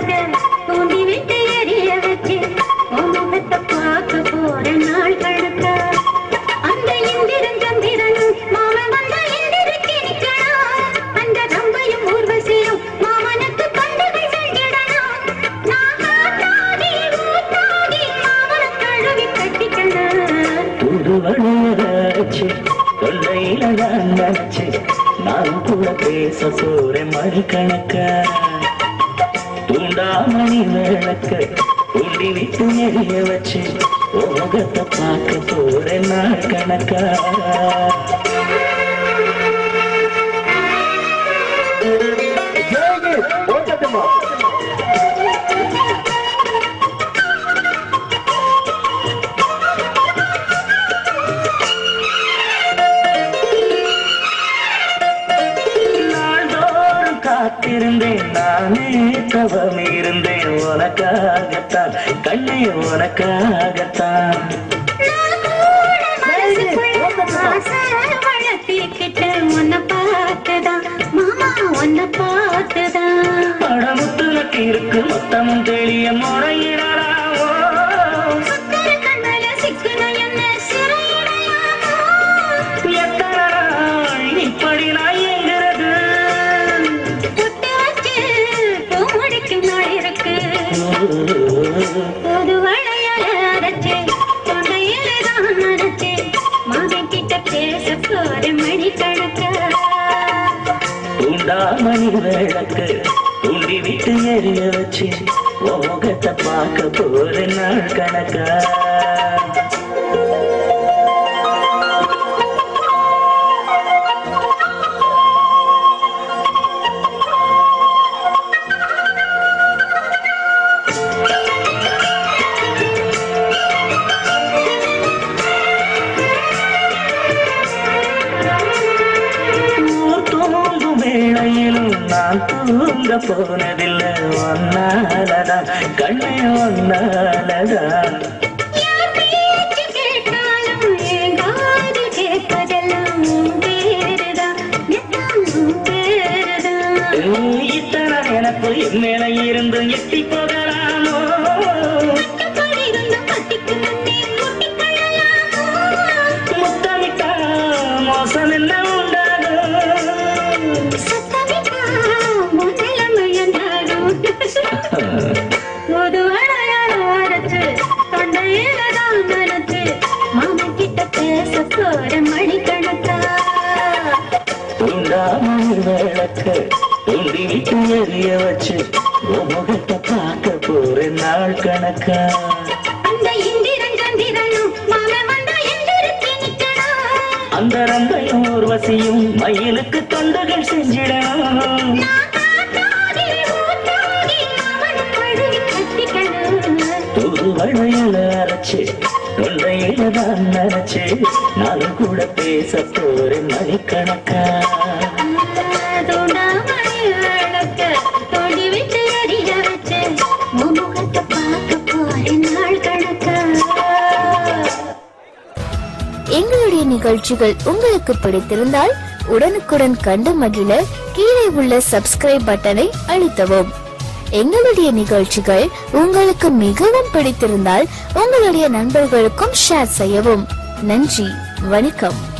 அரைச்சு தூண்டி விட்டு எரிய வச்சு உன் முகத்தை பார்க்க போற நாள் கழுத்த அந்த இந்திரன் சந்திரனும் மாமன் வந்த இந்திரக்கு நிக்கணும் அந்த ரம்பையும் ஊர்வசியும் மாமனுக்கு பண்டுகள் செஞ்சிடணும் நான் காத்தாடி ஊத்தாடி மாமனை கழுவி கட்டிக்கணும் புது வளையராச்சு தொண்டையில நான் நினைச்சு நான் கூட பேச போறேன் மணிக்கணக்க தூண்டாமணி விளக்க தூண்டி விட்டு எரிய வச்சு உன் முகத்தை பார்க்க போறேன் நாள் கணக்கா நாள்தோறும் காத்திருந்தேன் நானே தவம் இருந்தேன் உனக்காகத்தான் கண்ணே உனக்காகத்தான் ஆசை வளர்த்திக்கிட்டு உன்னை பார்த்துதான் மாமா உன்னை பார்த்துதான் படமுத்து நட்டு இருக்கு மொத்தமும் தெளிய முறையிடலாமோ சக்கரை கண்ணுல சிக்கன என்ன சிறையிடையாமோ எத்தனை நாள் இப்படி நான் எங்கிறது புட்டு வச்சு பூ முடிக்கும் நாள் இருக்கு புது வளையல அரைச்சு தொண்டையில தான் அரைச்சு மகன் கிட்ட பேச போற மணி கணக்க தூண்டாமணி விளக்கு தூண்டி விட்டு எரிய வச்சு உன் முகத்தை பார்க்க போற நாள் கணக்கா ஊர் தூங்கும் வேளையிலும் நான் தூங்க போனதில்லை ஒன்னாலதான் கண்ணே ஒன்னாலதான் யார் பேச்சு கேட்டாலும் என் காது கேட்பதெல்லாம் உன் பேருதான் எல்லாம் உன் பேருதான் இத்தனை நினப்பு என் மேல இருந்து எட்டி போகலாமோ கட்டுப்பாடு இருந்தும் கட்டிக்கு முன்னே முட்டிக்கொள்ளலாமோ? முத்தமிட்டா மோசம் என்ன உண்டாகும் சத்தமிட்டா உன் நிலைமை என்னாகும்? புது அடையாள அரைச்சு, தொண்டையில தான் நனைச்சு, மாமன் கிட்ட பேச போற மணிக்கணக்கா தூண்டாமணி விளக்கு தூண்டி விட்டு எரிய வச்சு உன் முகத்தை பார்க்க போறேன் நாள் கணக்கா அந்த இந்திரன் சந்திரனும் மாமன் வந்தா எந்திரிச்சு நிக்கணும் அந்த ரம்பையும் ஊர்வசியும் மயிலுக்கு தொண்டுகள் செஞ்சிடணும் நான் காத்தாடி ஊத்தாடி மாமன் கழுவி கட்டிக்கணும் தூது வளையல அரைச்சு தொண்டையில தான் நினைச்சு நானும் கூட பேச போறேன் மணிக்கணக்கா தூண்டாமணி விளக்க தோண்டி விட்டு எரிய வச்சு உன் முகத்தை பார்க்க போறேன் நாள் கணக்கா எங்களுடைய நிகழ்ச்சிகள் உங்களுக்கு பிடித்திருந்தால் உடனுக்குடன் கண்டு மகிழ கீழே உள்ள சப்ஸ்கிரைப் பட்டனை அழுத்தவும் எங்களுடைய நிகழ்ச்சிகள் உங்களுக்கு மிகவும் பிடித்திருந்தால் உங்களுடைய நண்பர்களுக்கும் ஷேர் செய்யவும் நன்றி வணக்கம்